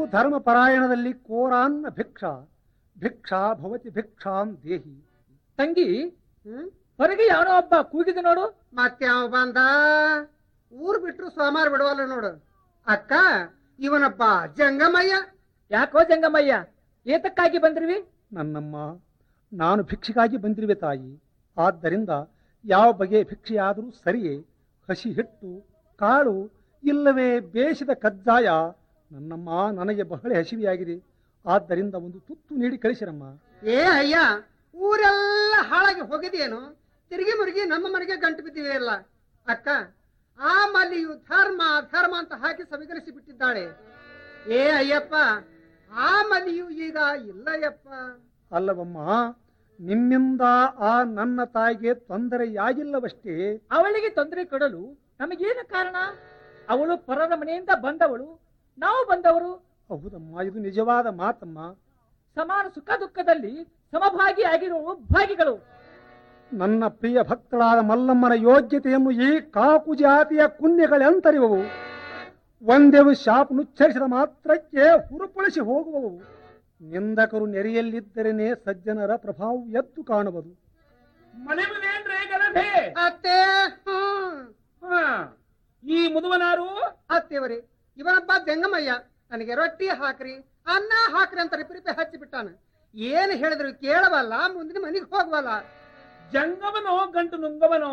ಧರ್ಮಪರಾಯಣದಲ್ಲಿ ಕೋರಾನ್ನ ಭಿಕ್ಷಾ ಭಿಕ್ಷಾ ಭವತಿ ಭಿಕ್ಷಾಂ ದೇಹಿ ತಂಗಿ ಹ್ಮ್ ಹೊರಗೆ ಯಾವನೋ ಒಬ್ಬ ಕೂಗಿದ ನೋಡು ಮತ್ತೆ ಅವ ಬಂದ ಊರ್ ಬಿಟ್ರು ಸೋಮಾರ ಬಿಡುವಲ್ಲ ನೋಡು ಅಕ್ಕ ಇವನಪ್ಪ ಜಂಗಮಯ್ಯ ಯಾಕೋ ಜಂಗಮಯ್ಯ ಏತಕ್ಕಾಗಿ ಬಂದ್ರಿವಿ ನನ್ನಮ್ಮ ನಾನು ಭಿಕ್ಷೆಗಾಗಿ ಬಂದಿರುವೆ ತಾಯಿ ಆದ್ದರಿಂದ ಯಾವ ಬಗೆಯ ಭಿಕ್ಷೆಯಾದರೂ ಸರಿಯೇ ಹಸಿ ಹಿಟ್ಟು ಕಾಳು ಇಲ್ಲವೇ ಬೇಯಿಸಿದ ಕಜ್ಜಾಯ ನನ್ನಮ್ಮ ನನಗೆ ಬಹಳ ಹಸಿವೆಯಾಗಿದೆ ಆದ್ದರಿಂದ ಒಂದು ತುತ್ತು ನೀಡಿ ಕಳಿಸಿರಮ್ಮ ಏ ಅಯ್ಯ ಊರೆಲ್ಲ ಹಾಳಾಗಿ ಹೋಗಿದೇನು ತಿರುಗಿ ಮುರುಗಿ ನಮ್ಮ ಮನೆಗೆ ಗಂಟು ಬಿದ್ದಿವೆಯಲ್ಲ ಅಕ್ಕ ಆ ಮಲ್ಲಿಯು ಧರ್ಮ ಧರ್ಮ ಅಂತ ಹಾಕಿ ಸವಿಗರಿಸಿ ಬಿಟ್ಟಿದ್ದಾಳೆ ಏ ಅಯ್ಯಪ್ಪ ಆ ಮಲ್ಲಿಯು ಈಗ ಇಲ್ಲಯ್ಯಪ್ಪ ಅಲ್ಲವಮ್ಮ ನಿಮ್ಮಿಂದ ಆ ನನ್ನ ತಾಯಿಗೆ ತೊಂದರೆಯಾಗಿಲ್ಲವಷ್ಟೇ ಅವಳಿಗೆ ತೊಂದರೆ ಕೊಡಲು ನಮಗೇನು ಕಾರಣ ಅವಳು ಪರರ ಮನೆಯಿಂದ ಬಂದವಳು ನಾವು ಬಂದವರು ಹೌದಮ್ಮ ಇದು ನಿಜವಾದ ಮಾತಮ್ಮ ಸಮಾನ ಸುಖ ದುಃಖದಲ್ಲಿ ಸಮಭಾಗಿ ಆಗಿರುವ ಭಾಗಿಗಳು ನನ್ನ ಪ್ರಿಯ ಭಕ್ತಳಾದ ಮಲ್ಲಮ್ಮನ ಯೋಗ್ಯತೆಯನ್ನು ಈ ಕಾಕು ಜಾತಿಯ ಕುನ್ಯಗಳೆಂತರಿವವು ಒಂದೆವು ಶಾಪ್ ನುಚ್ಚರಿಸಿದ ಮಾತ್ರಕ್ಕೆ ಹುರುಪುಳಿಸಿ ಹೋಗುವವು ನಿಂದಕರು ನೆರೆಯಲ್ಲಿದ್ದರೇನೆ ಸಜ್ಜನರ ಪ್ರಭಾವ ಎದ್ದು ಕಾಣುವುದು ಮನೆ ಮನೇನ್ರಿ ಗಲಭೆ ಅತ್ತೆ ಹ್ಮ್ ಹಾ. ಈ ಮುದುವನಾರು ಅತ್ತೇವರಿ ಇವನಪ್ಪ ಜಂಗಮಯ್ಯ ನನಗೆ ರೊಟ್ಟಿ ಹಾಕ್ರಿ ಅನ್ನ ಹಾಕ್ರಿ ಅಂತ ರಿಪಿ ಹಚ್ಚಿ ಬಿಟ್ಟಾನ ಏನ್ ಹೇಳಿದ್ರು ಕೇಳವಲ್ಲ ಮುಂದಿನ ಮನೆಗೆ ಹೋಗವಲ್ಲ ಜಂಗಮನೋ ಗಂಟು ನುಂಗವನೋ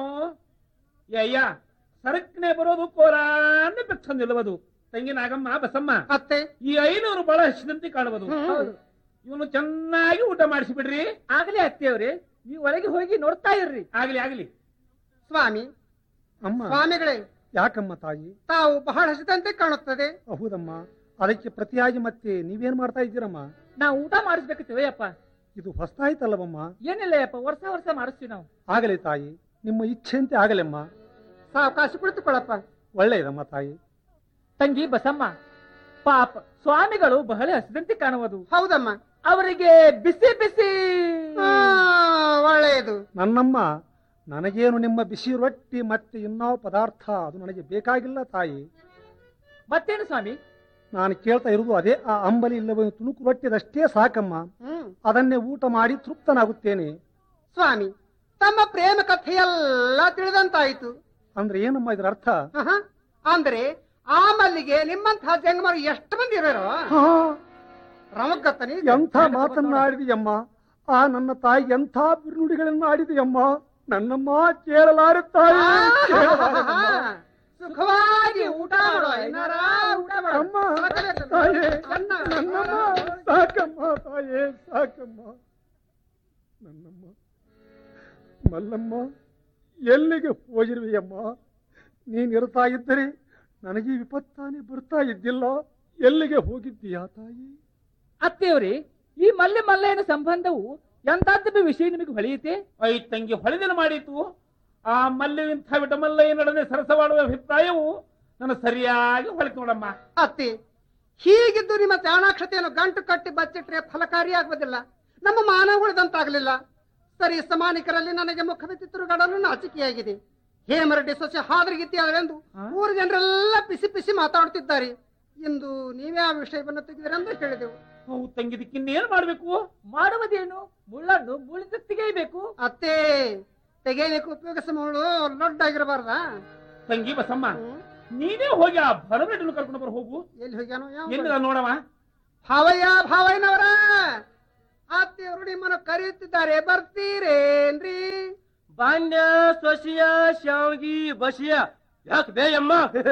ಏ ಅಯ್ಯ ಸರಕ್ನೆ ಬರೋದು ಕೋರಾನ್ನ ಬೆಚ್ಚ ನಿಲ್ಲುವುದು ತಂಗಿ ನಾಗಮ್ಮ ಬಸಮ್ಮ ಅತ್ತೆ ಈ ಐನೂರು ಬಹಳ ಹಸಿದಂತೆ ಕಾಣುವುದು ಹ್ಮ್. ಇವನು ಚೆನ್ನಾಗಿ ಊಟ ಮಾಡಿಸಿ ಬಿಡ್ರಿ ಆಗಲೇ ಅತ್ತೆಯವ್ರೆ ನೀವು ಒಳಗೆ ಹೋಗಿ ನೋಡ್ತಾ ಇರ್ರಿ ಆಗ್ಲಿ ಆಗ್ಲಿ ಸ್ವಾಮಿ ಅಮ್ಮ ಸ್ವಾಮಿಗಳೇ ಯಾಕಮ್ಮ ತಾಯಿ ತಾವು ಬಹಳ ಹಸಿದಂತೆ ಕಾಣುತ್ತದೆ ಹೌದಮ್ಮ ಅದಕ್ಕೆ ಪ್ರತಿಯಾಗಿ ಮತ್ತೆ ನೀವೇನ್ ಮಾಡ್ತಾ ಇದ್ದೀರಮ್ಮ ನಾವು ಊಟ ಮಾಡಿಸ್ಬೇಕತ್ತೇವಯ್ಯಪ್ಪ ಇದು ಹೊಸ್ತಾಯ್ತಲ್ಲವಮ್ಮ ಏನಿಲ್ಲ ಯಪ್ಪ ವರ್ಷ ವರ್ಷ ಮಾಡಿಸ್ತೀವಿ ನಾವು ಆಗಲಿ ತಾಯಿ ನಿಮ್ಮ ಇಚ್ಛೆಯಂತೆ ಆಗಲೆಮ್ಮ ಸಾವಕಾಶ ಕುಳಿತುಕೊಳ್ಳಪ್ಪ ಒಳ್ಳೆಯದಮ್ಮ ತಾಯಿ ತಂಗಿ ಬಸಮ್ಮ ಪಾಪ ಸ್ವಾಮಿಗಳು ಬಹಳ ಹಸಿದಂತೆ ಕಾಣುವುದು ಹೌದಮ್ಮ ಅವರಿಗೆ ಬಿಸಿ ಬಿಸಿ ಆ, ಒಳ್ಳೆಯದು ನನ್ನಮ್ಮ ನನಗೇನು ನಿಮ್ಮ ಬಿಸಿ ರೊಟ್ಟಿ ಮತ್ತೆ ಇನ್ನಾವ ಪದಾರ್ಥ ಅದು ನನಗೆ ಬೇಕಾಗಿಲ್ಲ ತಾಯಿ ಮತ್ತೇನು ಸ್ವಾಮಿ ನಾನು ಕೇಳ್ತಾ ಇರುವುದು ಅದೇ ಆ ಅಂಬಲಿ ಇಲ್ಲವೇ ತುಣುಕು ರೊಟ್ಟಿದಷ್ಟೇ ಸಾಕಮ್ಮ ಹ್ಮ್ ಅದನ್ನೇ ಊಟ ಮಾಡಿ ತೃಪ್ತನಾಗುತ್ತೇನೆ ಸ್ವಾಮಿ ತಮ್ಮ ಪ್ರೇಮ ಕಥೆಯೆಲ್ಲ ತಿಳಿದಂತಾಯಿತು ಅಂದ್ರೆ ಏನಮ್ಮ ಇದರ ಅರ್ಥ ಆಹಾ. ಅಂದ್ರೆ ಆ ಮಲ್ಲಿಗೆ ನಿಮ್ಮಂತಹ ಜಂಗಮರು ಎಷ್ಟು ಮಂದಿ ಇರೋರು ಹಾ, ರಮಗತ್ತನಿ ಎಂಥ ಮಾತನ್ನ ಆಡಿದೆಯಮ್ಮ ಆ ನನ್ನ ತಾಯಿ ಎಂಥ ಬಿರುನುಡಿಗಳನ್ನ ಆಡಿದೆಯಮ್ಮ ನನ್ನಮ್ಮ ಕೇಳಲಾರೆ ತಾಯಿ ಕೇಳಲಾರೆನಮ್ಮ. ಸುಖವಾಗಿ ಊಟ ಮಾಡೋ ಏನಾರ ಊಟ ಮಾಡೋ ಅಮ್ಮ ತಾಯಿ ನನ್ನಮ್ಮ ಸಾಕಮ್ಮ ತಾಯೇ ಸಾಕಮ್ಮ ನನ್ನಮ್ಮ ಮಲ್ಲಮ್ಮ ಎಲ್ಲಿಗೆ ಹೋಗಿರುವೆಯಮ್ಮ ನೀನ್ ಇರ್ತಾ ಇದ್ದರೆ ನನಗೆ ಈ ವಿಪತ್ತಾನೆ ಬರ್ತಾ ಇದ್ದಿಲ್ಲ ಎಲ್ಲಿಗೆ ಹೋಗಿದ್ದೀಯಾ ತಾಯಿ ಅತ್ತೆಯವ್ರೆ ಈ ಮಲ್ಲೆ ಮಲ್ಲೆಯನ ಸಂಬಂಧವು ಎಂತಾದ್ದು ವಿಷಯ ನಿಮಗೆ ಹೊಳೆಯುತ್ತೆ ಐ ತಂಗಿ ಹೊಳೆದಿನ ಮಾಡಿತು ಆ ಮಲ್ಲೆವಿಂಥ ವಿಟಮಲ್ಲಯ್ಯನೊಡನೆ ಸರಸವಾಡುವ ಅಭಿಪ್ರಾಯವು ನನ್ನ ಸರಿಯಾಗಿ ಹೊಳಿತು ನೋಡಮ್ಮ ಅತ್ತಿ ಹೀಗಿದ್ದು ನಿಮ್ಮ ಚಾಣಾಕ್ಷತೆಯನ್ನು ಗಂಟು ಕಟ್ಟಿ ಬಚ್ಚಿಟ್ರೆ ಫಲಕಾರಿಯಾಗುವುದಿಲ್ಲ ನಮ್ಮ ಮಾನ ಉಳಿದಂತಾಗಲಿಲ್ಲ ಸರಿ ಸಮಾನಿಕರಲ್ಲಿ ನನಗೆ ಮುಖದ ತಿರುಗಾಡಲು ನಾಚಿಕೆಯಾಗಿದೆ ಹೇಮರೆಡ್ಡಿ ಸೊಸೆ ಹಾದರಿಗಿತ್ಯಾರೆಂದು ಊರ ಜನರೆಲ್ಲ ಪಿಸಿ ಪಿಸಿ ಮಾತಾಡುತ್ತಿದ್ದಾರೆ ಇಂದು ನೀವೇ ಆ ವಿಷಯವನ್ನು ತೆಗೆದಿರೆಂದು ಹೇಳಿದೆವು ಅವು ತಂಗಿದಕ್ಕಿನ್ನೇನು ಮಾಡ್ಬೇಕು ಮಾಡುವುದೇನು ಮುಳ್ಳನ್ನು ಮುಳಿದು ತೆಗೆಯಬೇಕು ಅತ್ತೆ ತೆಗೆಯಲಿಕ್ಕೆ ಉಪಯೋಗಿಸುವವಳು ಲೊಡ್ಡಾಗಿರಬಾರ್ದ ತಂಗಿ ಬಸಮ್ಮ ನೀನೇ ಹೋಗಿ ಆ ಭರಮೆಡ್ಲು ಕರ್ಕೊಂಡು ಬರ ಹೋಗು ಎಲ್ಲಿ ಹೋಗ್ಯಾನೋ ಯಾವ ಎಲ್ಲಿದ ನೋಡವ ಭಾವಯ್ಯ ಭಾವಯ್ಯನವರ ಅತ್ತೆಯವರು ನಿಮ್ಮನ್ನು ಕರೆಯುತ್ತಿದ್ದಾರೆ ಬರ್ತೀರೇನ್ರಿ ಬಾಂಡ್ಯ ಸ್ವಸಿಯ ಶಾವ್ಗಿ ಬಸಿಯ ಯಾಕೆ ಬೇಯಮ್ಮ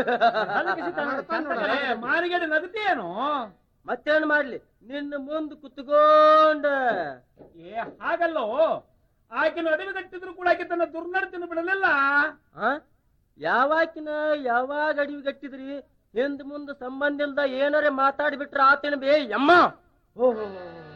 ಏ, ಮಾರಿಗಡೆ ನಗತೇನು ಮತ್ತೇನ್ ಮಾಡ್ಲಿ ನಿನ್ನ ಮುಂದ್ ಕುತ್ಕೊಂಡ ಏ ಹಾಗಲ್ಲೋ ಆಕೆನು ಅಡವಿ ಕಟ್ಟಿದ್ರು ಕೂಡ ಆಕೆ ತನ್ನ ದುರ್ನಡತೆಯನ್ನು ಬಿಡಲಿಲ್ಲ ಆ? ಯಾವಾಕಿನ ಯಾವಾಗ ಅಡಿವಿ ಗಟ್ಟಿದ್ರಿ ಹಿಂದ್ ಮುಂದ್ ಸಂಬಂಧ ಇಲ್ದ ಏನಾರೆ ಮಾತಾಡ್ಬಿಟ್ರ ಆತೇನ ಬೇ ಯಮ್ಮ ಓಹೋ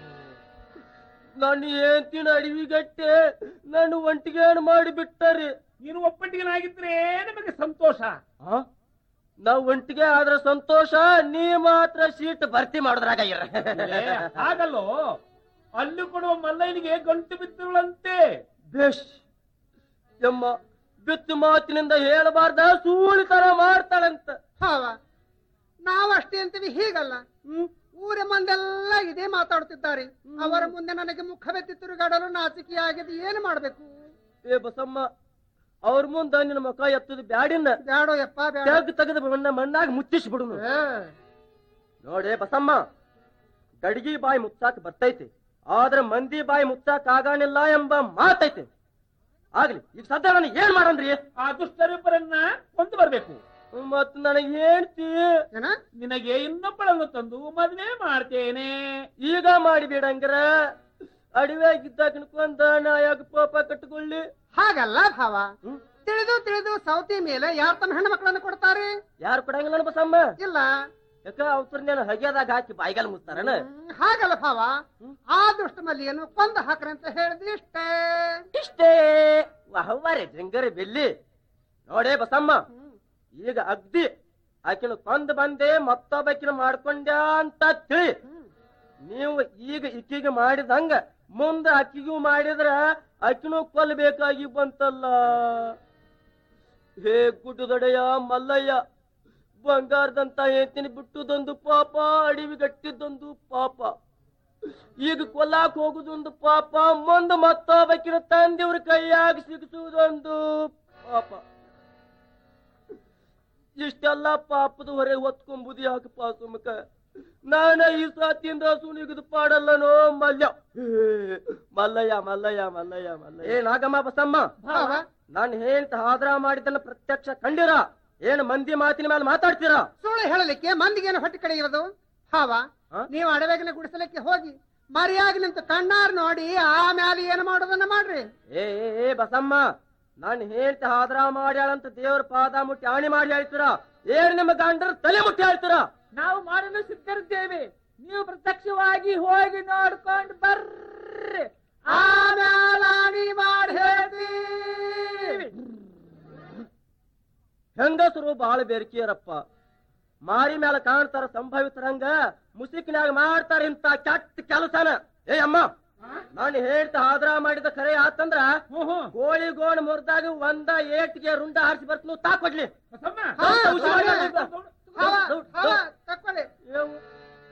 ನನ್ನ ಏಂತಿನ ಅಡಿವಿ ಗಟ್ಟೆ ನನ್ನ ಒಂಟಿಗೇನು ಮಾಡಿ ಬಿಟ್ಟರಿ ನೀನು ಒಪ್ಪಟ್ಟಿಗೆನಾಗಿದ್ರೆ ನಿಮಗೆ ಸಂತೋಷ ಆ? ನಾವ್ ಒಂಟಿಗೆ ಆದ್ರ ಸಂತೋಷ ನೀ ಮಾತ್ರ ಸೀಟ್ ಭರ್ತಿ ಮಾಡಿದ್ರಾಗ ಇರ ಏ, ಹಾಗಲ್ಲೋ ಅಲ್ಲಿ ಕೊಡುವ ಮಲ್ಲಯ್ಯನಿಗೆ ಗಂಟು ಬಿದ್ದುಗಳಂತೆ ಬೇಷ್ ಯಮ್ಮ ಬಿತ್ತು ಮಾತಿನಿಂದ ಹೇಳಬಾರ್ದ ಸೂಳಿ ತರ ಮಾಡ್ತಾಳಂತ ಹಾವ ನಾವು ಅಷ್ಟೇ ಅಂತೀವಿ ಹೀಗಲ್ಲ ಹ್ಮ್ ಊರ ಮಂದೆಲ್ಲ ಇದೇ ಮಾತಾಡುತ್ತಿದ್ದಾರೆ ಅವರ ಮುಂದೆ ನನಗೆ ಮುಖವೆತ್ತಿ ತಿರುಗಾಡಲು ನಾಚಿಕೆಯಾಗಿದೆ ಏನು ಮಾಡ್ಬೇಕು ಏ ಬಸಮ್ಮ ಅವ್ರ ಮುಂದ ನಿನ್ನ ಮುಖ ಎತ್ತದ ಬ್ಯಾಡಿನ ಬ್ಯಾಡೋ ಯಪ್ಪ ಬ್ಯಾಡ ತೆಗ್ ತೆಗೆದು ಮಣ್ಣ ಮಣ್ಣಾಗ ಮುಚ್ಚಿಸಿ ಬಿಡುನು ಏ, ನೋಡೇ ಬಸಮ್ಮ ಗಡಿಗೆ ಬಾಯಿ ಮುಚ್ಚಾಕ ಬರ್ತೈತಿ ಆದ್ರ ಮಂದಿ ಬಾಯಿ ಮುಚ್ಚಾಕ ಆಗಾಣಿಲ್ಲ ಎಂಬ ಮಾತೈತಿ ಆಗ್ಲಿ ಈಗ ಸದ್ಯ ನಾನು ಏನ್ ಮಾಡನ್ರಿ ಆ ದುಷ್ಟರಿಬ್ಬರನ್ನ ಕೊಂದು ಬರ್ಬೇಕು ಮತ್ ನನಗೆ ಹೇಳ್ತಿ ಏನ ನಿನಗೆ ಇನ್ನೊಬ್ಬಳನ್ನು ತಂದು ಮದುವೆ ಮಾಡ್ತೇನೆ ಈಗ ಮಾಡಿಬೇಡಂಗ್ರ ಅಡಿವೆಯಾಗಿದ್ದಾಗ ಕೊಂದ ನಾ ಯಾಕೆ ಪಾಪ ಕಟ್ಟಿಕೊಳ್ಳಿ ಹಾಗಲ್ಲ ಭಾವ ಹ್ಮ್? ತಿಳಿದು ತಿಳಿದು ಸೌತಿ ಮೇಲೆ ಯಾರು ತಮ್ಮ ಹೆಣ್ಣು ಮಕ್ಕಳನ್ನು ಕೊಡ್ತಾರೆ ಯಾರು ಕೊಡಂಗಿಲ್ಲ ನನ್ನ ಬಸಮ್ಮ ಇಲ್ಲ ಯಾಕ ಅವ್ರನ್ನೇನು ಹಗೆದಾಗ ಹಾಕಿ ಬಾಯಿಗಾಲ ಮುಚ್ತಾರನ ಹ್ಮ್, ಹಾಗಲ್ಲ ಭಾವ ಹ್ಮ್? ಆ ದುಷ್ಟ ಮಲ್ಲಿಯನ್ನು ಕೊಂದು ಹಾಕ್ರಿ ಅಂತ ಹೇಳಿದ್ವಿ ಇಷ್ಟೇ ಇಷ್ಟೇ ವಹವಾರೆ ಜಂಗರೆ ಬೆಲ್ಲಿ ನೋಡೇ ಬಸಮ್ಮ ಹ್ಮ್. ಈಗ ಅಗ್ದಿ ಆಕಿನ ಕೊಂದ್ ಬಂದೆ ಮತ್ತೊಬ್ಬಕಿನ ಮಾಡ್ಕೊಂಡ್ಯ ಅಂತ ತಿಳಿ ಹ್ಮ್. ನೀವು ಈಗ ಇಕ್ಕಿಗೆ ಮಾಡಿದಂಗ ಮುಂದ ಅಕ್ಕಿಗೂ ಮಾಡಿದ್ರ ಅಕ್ಕಿನೂ ಕೊಲ್ಲಬೇಕಾಗಿ ಬಂತಲ್ಲ ಹೇ ಗುಡ್ಡದೊಡೆಯ ಮಲ್ಲಯ್ಯ ಬಂಗಾರದಂತ ಹೇಳ್ತೀನಿ ಬಿಟ್ಟುದೊಂದು ಪಾಪ ಅಡಿವಿ ಗಟ್ಟಿದ್ದೊಂದು ಪಾಪ ಈಗ ಕೊಲ್ಲಾಕ್ ಹೋಗುದೊಂದು ಪಾಪ ಮುಂದೆ ಮತ್ತೊಬ್ಬಕಿನ ತಂದೆಯವ್ರ ಕೈಯಾಗ ಸಿಗಿಸುವುದೊಂದು ಪಾಪ ಇಷ್ಟೆಲ್ಲ ಪಾಪದ ಹೊರೆ ಹೊತ್ಕೊಂಬುದು ಯಾಕಪ್ಪ ಸುಮಕ ನಾನ ಈ ಸಾತಿಯಿಂದ ಸುನಿಗದು ಪಾಡಲ್ಲನೋ ಮಲ್ಯ ಹೇ, ಮಲ್ಲಯ್ಯ ಮಲ್ಲಯ್ಯ ಮಲ್ಲಯ್ಯ ಮಲ್ಲಯ್ಯ ಏ ನಾಗಮ್ಮ ಬಸಮ್ಮ ಭಾವ ನಾನು ಹೇಳ್ತ ಹಾದ್ರ ಮಾಡಿದ್ದನ್ನ ಪ್ರತ್ಯಕ್ಷ ಕಂಡಿರ ಏನ್ ಮಂದಿ ಮಾತಿನ ಮೇಲೆ ಮಾತಾಡ್ತೀರಾ ಸುಳ್ಳು ಹೇಳಲಿಕ್ಕೆ ಮಂದಿಗೇನು ಹೊಟ್ಟೆ ಕಡೆ ಇರೋದು ಭಾವ ಹಾ? ನೀವು ಅಡವೆಗಿನ ಗುಡಿಸಲಿಕ್ಕೆ ಹೋಗಿ ಮರಿಯಾಗಿ ನಿಂತು ಕಣ್ಣಾರ್ ನೋಡಿ ಆಮ್ಯಾಲೆ ಏನು ಮಾಡೋದನ್ನ ಮಾಡ್ರಿ ಏ ಏ, ಏ ಬಸಮ್ಮ ನಾನು ಹೇಳ್ತ ಹಾದ್ರ ಮಾಡ್ಯಾಳಂತ ದೇವ್ರ ಪಾದ ಮುಟ್ಟಿ ಆಣಿ ಮಾಡಿ ಹೇಳ್ತೀರಾ ಏನ್ ನಿಮ್ಮ ಗಂಡರ ತಲೆ ಮುಟ್ಟಿ ಹೇಳ್ತೀರಾ ನಾವು ಮಾಡಲು ಸಿದ್ಧರಿದ್ದೇವೆ ನೀವು ಪ್ರತ್ಯಕ್ಷವಾಗಿ ಹೋಗಿ ನೋಡ್ಕೊಂಡು ಬರ್ರಿ ಆಮ್ಯಾಲ ಆಣಿ ಮಾಡಿ ಹೇಳ್ತೀವಿ ಹೆಂಗಸರು ಬಾಳ ಬೇರಿಕೆಯರಪ್ಪ ಮಾರಿ ಮ್ಯಾಲ ಕಾಣ್ತಾರ ಸಂಭಾವಿತರಂಗ ಮುಸುಕಿನಾಗ ಮಾಡ್ತಾರ ಇಂತ ಕೆಟ್ಟ ಕೆಲಸನ ಏ ಅಮ್ಮ ನಾನು ಹೇಳ್ತ ಹಾದ್ರ ಮಾಡಿದ ಖರೆ ಆತಂದ್ರ ಹ್ಞೂ ಹ್ಞೂ ಕೋಳಿ ಗೋಣ ಮುರಿದಾಗ ಒಂದ ಏಟಿಗೆ ರುಂಡ ಹಾರಿಸಿ ಬರ್ತೀನಿ ತಾ ಕೊಡ್ಲಿ ಬಸಮ್ಮ ಹಾ, ದೌಡ್, ದೌಡ್, ಭಾವ, ದೌಡ್, ದೌಡ್, ಭಾವ, ದೌಡ್, ಭಾವ, ದೌಡ್. ತಕ್ಕೊಳ್ಳಿ ಏವ್-